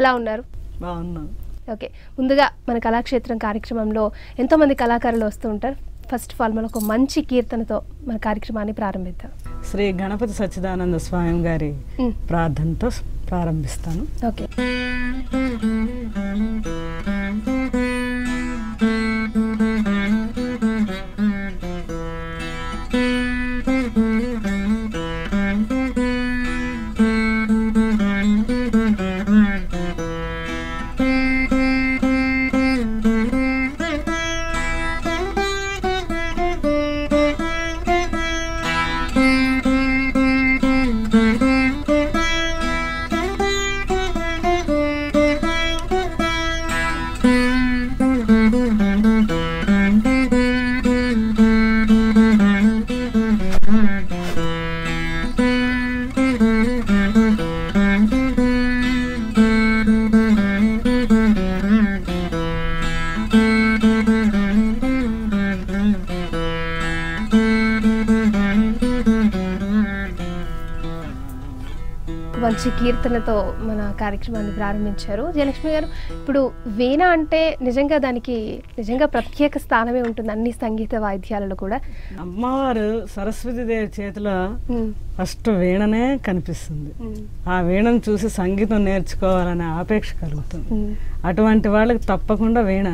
ఎలా ఉన్నారు బాగున్నాను ఓకే ముందుగా మన కళాక్షేత్రం కార్యక్రమంలో ఎంతోమంది కళాకారులు వస్తూ ఉంటారు ఫస్ట్ ఆఫ్ ఆల్ మనం ఒక మంచి కీర్తనతో మన కార్యక్రమాన్ని ప్రారంభిద్దాం శ్రీ గణపతి సచ్చిదానంద స్వామి గారి మ్, ప్రార్థనతో ప్రారంభిస్తాను ఓకే మంచి కీర్తనతో మన కార్యక్రమాన్ని ప్రారంభించారు జయలక్ష్మి గారు ఇప్పుడు వీణ అంటే నిజంగా దానికి నిజంగా ప్రత్యేక స్థానమే ఉంటుంది అన్ని సంగీత వాయిద్యాలలో కూడా అమ్మవారు సరస్వతి దేవి చేతిలో ఉమ్, ఫస్ట్ వీణనే కనిపిస్తుంది ఉమ్, ఆ వీణను చూసి సంగీతం నేర్చుకోవాలనే ఆపేక్ష కలుగుతుంది ఉమ్, అటువంటి వాళ్ళకి తప్పకుండా వీణ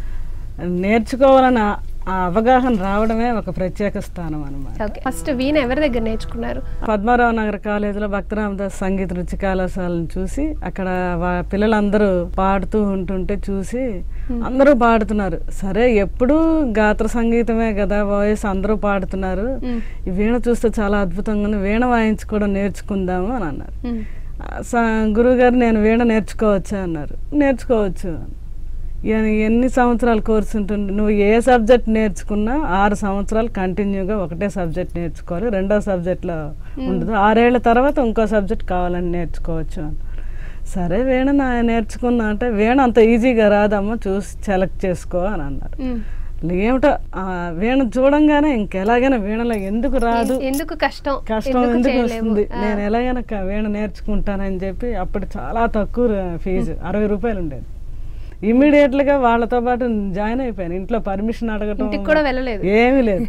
నేర్చుకోవాలన్న ఆ అవగాహన రావడమే ఒక ప్రత్యేక స్థానం అన్నమాట ఓకే ఫస్ట్ వీణ ఎవరి దగ్గర నేర్చుకున్నారు పద్మారావు నగర్ కాలేజీలో భక్తరామదాస్ సంగీత నృత్య కళాశాలను చూసి అక్కడ వా- పిల్లలందరూ పాడుతూ ఉంటుంటే చూసి అందరూ పాడుతున్నారు సరే ఎప్పుడు గాత్ర సంగీతమే కదా వాయిస్ అందరూ పాడుతున్నారు ఉమ్, ఈ వీణ చూస్తే చాలా అద్భుతంగా ఉంది వీణ వాయించుకోవడం నేర్చుకుందాము అని అన్నారు ఉమ్, గురువు గారు నేను వీణ నేర్చుకోవచ్చా అన్నారు నేర్చుకోవచ్చు అని. ఎన్ని- ఎన్ని సంవత్సరాలు కోర్సు ఉంటుంది నువ్వు ఏ సబ్జెక్ట్ నేర్చుకున్నా ఆరు సంవత్సరాలు కంటిన్యూగా ఒకటే సబ్జెక్ట్ నేర్చుకోవాలి రెండో సబ్జెక్ట్లో ఉండదు ఆరేళ్ల తర్వాత ఇంకో సబ్జెక్ట్ కావాలని నేర్చుకోవచ్చు అని సరే వీణ నా నేర్చుకున్నా అంటే వీణ అంత ఈజీగా రాదమ్మా చూసి సెలెక్ట్ చేసుకో అని అన్నారు ఉమ్. ఏమిటో ఆ వీణ చూడంగానే ఇంకెలాగైనా వీణలో ఎందుకు రాదు ఎందుకు కష్టం కష్టం ఎందుకు ఎందుకు చేయలేము? వస్తుంది ఆ, నేను ఎలాగైనా క- వీణ నేర్చుకుంటానని చెప్పి అప్పుడు చాలా తక్కువ ర- ఫీజు అరవై రూపాయలు ఉండేది ఇమ్మీడియట్ గా వాళ్ళతో పాటు జాయిన్ అయిపోయాను ఇంట్లో పర్మిషన్ అడగటం ఇంటికి కూడా వెళ్ళలేదు ఏమీ లేదు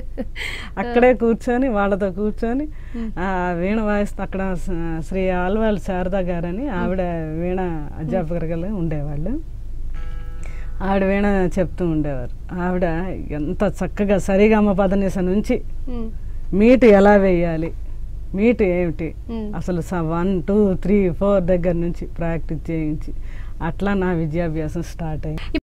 అక్కడే కూర్చొని వాళ్ళతో కూర్చొని ఆ వీణ వాయిస్తూ అక్కడ స- శ్రీ ఆల్వాల్ శారదా గారని ఆవిడ వీణ అధ్యాపకులుగా ఉండేవాళ్ళు ఆవిడ వీణ చెప్తూ ఉండేవారు ఆవిడ ఎంత చక్కగా సరిగమ పదనిస నుంచి ఉమ్, మీట్ ఎలా వేయాలి మీట్ ఏమిటి ఉమ్. అసలు వన్ టూ త్రీ ఫోర్ దగ్గర నుంచి ప్రాక్టీస్ చేయించి అట్లా నా విద్యాభ్యాసం స్టార్ట్ అయింది